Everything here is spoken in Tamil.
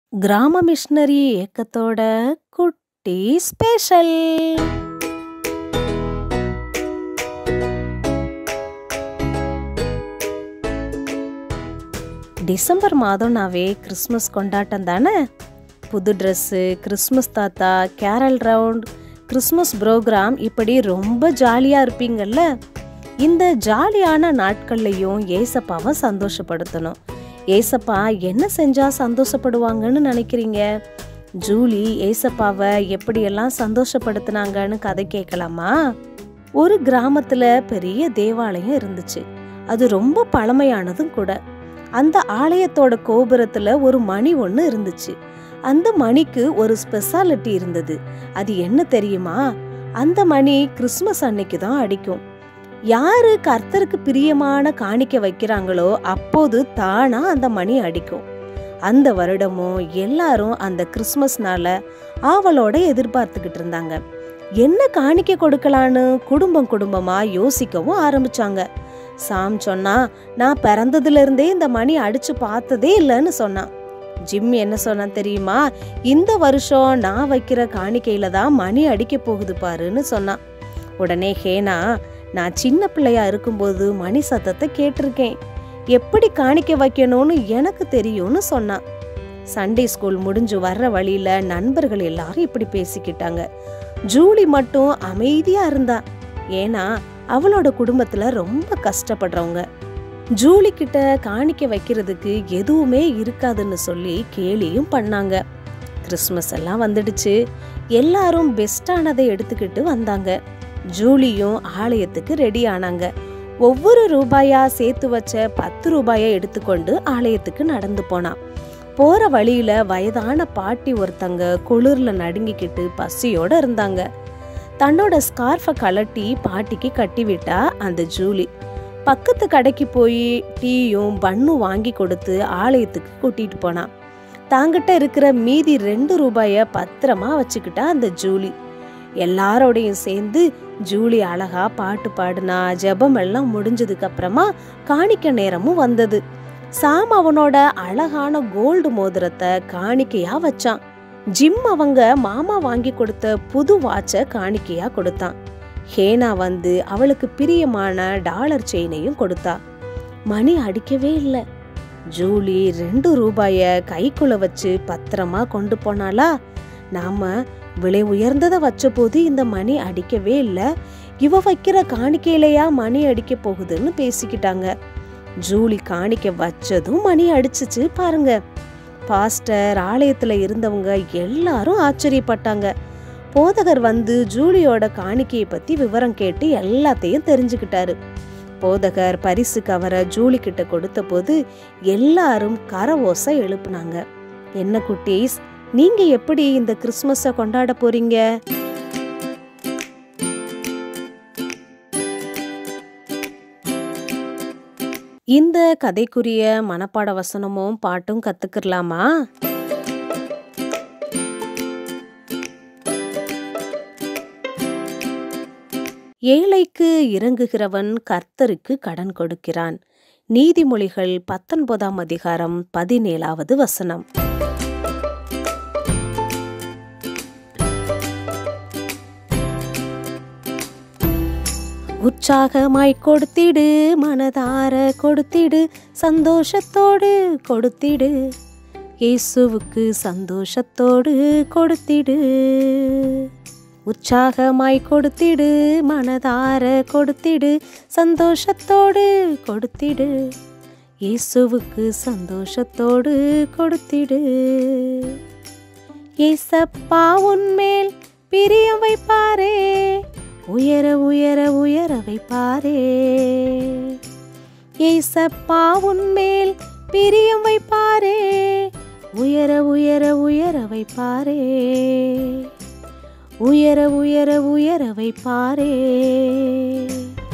கிராம மிஷனரி இயக்கத்தோட குட்டி ஸ்பெஷல் டிசம்பர் மாதம்னாவே கிறிஸ்மஸ் கொண்டாட்டம் தானே புது ட்ரெஸ்ஸு கிறிஸ்மஸ் தாத்தா கேரல் ரவுண்ட் கிறிஸ்மஸ் ப்ரோக்ராம் இப்படி ரொம்ப ஜாலியாக இருப்பீங்கள்ல இந்த ஜாலியான நாட்கள்லையும் ஏசப்பாவை சந்தோஷப்படுத்தணும் ஏசப்பா என்ன செஞ்சால் சந்தோஷப்படுவாங்கன்னு நினைக்கிறீங்க ஜூலி ஏசப்பாவை எப்படியெல்லாம் சந்தோஷப்படுத்தினாங்கன்னு கதை கேட்கலாமா ஒரு கிராமத்துல பெரிய தேவாலயம் இருந்துச்சு அது ரொம்ப பழமையானதும் கூட அந்த ஆலயத்தோட கோபுரத்துல ஒரு மணி ஒன்று இருந்துச்சு அந்த மணிக்கு ஒரு ஸ்பெஷாலிட்டி இருந்தது அது என்ன தெரியுமா அந்த மணி கிறிஸ்மஸ் அன்னைக்கு தான் அடிக்கும் யாரு கர்த்தருக்கு பிரியமான காணிக்க வைக்கிறாங்களோ அப்போது தானா அந்த மணி அடிக்கும் அந்த வருடமும் எல்லாரும் அந்த கிறிஸ்மஸ்னால ஆவலோட எதிர்பார்த்துக்கிட்டு இருந்தாங்க என்ன காணிக்க கொடுக்கலான்னு குடும்பம் குடும்பமா யோசிக்கவும் ஆரம்பிச்சாங்க சாம் சொன்னா நான் பிறந்ததுல இருந்தே இந்த மணி அடிச்சு பார்த்ததே இல்லைன்னு சொன்னான் ஜிம் என்ன சொன்னான் தெரியுமா இந்த வருஷம் நான் வைக்கிற காணிக்கையில தான் மணி அடிக்க போகுது பாருன்னு சொன்னான் உடனே ஹேனா நான் சின்ன பிள்ளையா இருக்கும்போது மணி சத்தத்தை கேட்டிருக்கேன் எப்படி காணிக்க வைக்கணும்னு எனக்கு தெரியும்னு சொன்னான் சண்டே ஸ்கூல் முடிஞ்சு வர்ற வழியில நண்பர்கள் எல்லாரும் இப்படி பேசிக்கிட்டாங்க ஜூலி மட்டும் அமைதியா இருந்தா ஏன்னா அவளோட குடும்பத்துல ரொம்ப கஷ்டப்படுறவங்க ஜூலி கிட்ட காணிக்க வைக்கிறதுக்கு எதுவுமே இருக்காதுன்னு சொல்லி கேலியும் பண்ணாங்க கிறிஸ்மஸ் எல்லாம் வந்துடுச்சு எல்லாரும் பெஸ்டானதை எடுத்துக்கிட்டு வந்தாங்க ஜூலியும் ஆலயத்துக்கு ரெடி ஆனாங்க ஒவ்வொரு ரூபாயா சேர்த்து வச்ச பத்து ரூபாயை எடுத்துக்கொண்டு ஆலயத்துக்கு நடந்து போனான் போற வழியில வயதான பாட்டி ஒருத்தங்க குளிர்ல நடுங்கிக்கிட்டு பசியோட இருந்தாங்க தன்னோட ஸ்கார்ஃபை கலட்டி பாட்டிக்கு கட்டி விட்டா அந்த ஜூலி பக்கத்து கடைக்கு போய் டீயும் பன்னும் வாங்கி கொடுத்து ஆலயத்துக்கு கூட்டிட்டு போனான் தாங்கிட்ட இருக்கிற மீதி ரெண்டு ரூபாய பத்திரமா வச்சுக்கிட்டா அந்த ஜூலி எல்லாரோடையும் சேர்ந்து ஜூலி அழகா பாட்டு பாடுனா ஜெபம் எல்லாம் முடிஞ்சதுக்கு அப்புறமா காணிக்க நேரமும் வந்தது சாம் அவனோட அழகான கோல்டு மோதிரத்தை காணிக்கையா வச்சான் ஜிம் அவங்க மாமா வாங்கி கொடுத்த புது வாட்சை காணிக்கையா கொடுத்தான் ஹேனா வந்து அவளுக்கு பிரியமான டாலர் செயினையும் கொடுத்தா மணி அடிக்கவே இல்லை ஜூலி ரெண்டு ரூபாய கைக்குள்ள வச்சு பத்திரமா கொண்டு போனாளா நாம விலை உயர்ந்ததை வச்ச போது இந்த மணி அடிக்கவே இல்லை இவ வைக்கிற காணிக்கையிலையா மணி அடிக்க போகுதுன்னு பேசிக்கிட்டாங்க ஜூலி காணிக்க வச்சதும் மணி அடிச்சுச்சு பாருங்க பாஸ்டர் ஆலயத்துல இருந்தவங்க எல்லாரும் ஆச்சரியப்பட்டாங்க போதகர் வந்து ஜூலியோட காணிக்கையை பத்தி விவரம் கேட்டு எல்லாத்தையும் தெரிஞ்சுக்கிட்டாரு போதகர் பரிசு கவரை ஜூலி கிட்ட கொடுத்த போது எல்லாரும் கரவோசை எழுப்புனாங்க என்ன குட்டீஸ் நீங்க எப்படி இந்த கிறிஸ்மஸ கொண்டாட போறீங்க இந்த கதைக்குரிய மனப்பாட வசனமும் பாட்டும் கத்துக்கலாமா ஏழைக்கு இறங்குகிறவன் கர்த்தருக்கு கடன் கொடுக்கிறான் நீதிமொழிகள் பத்தொன்பதாம் அதிகாரம் பதினேழாவது வசனம் உற்சாகமாய் கொடுத்திடு மனதார கொடுத்திடு சந்தோஷத்தோடு கொடுத்திடு இயேசுவுக்கு சந்தோஷத்தோடு கொடுத்திடு உற்சாகமாய் கொடுத்திடு மனதார கொடுத்திடு சந்தோஷத்தோடு கொடுத்திடு இயேசுவுக்கு சந்தோஷத்தோடு கொடுத்திடு ஏசப்பா உன்மேல் பிரியம் வைப்பாரே உயர உயர உயர வைப்பாரே ஏசப்பா உன்மேல் பிரியம் வைப்பாரே உயர உயர உயர வைப்பாரே உயர உயர உயர வைப்பாரே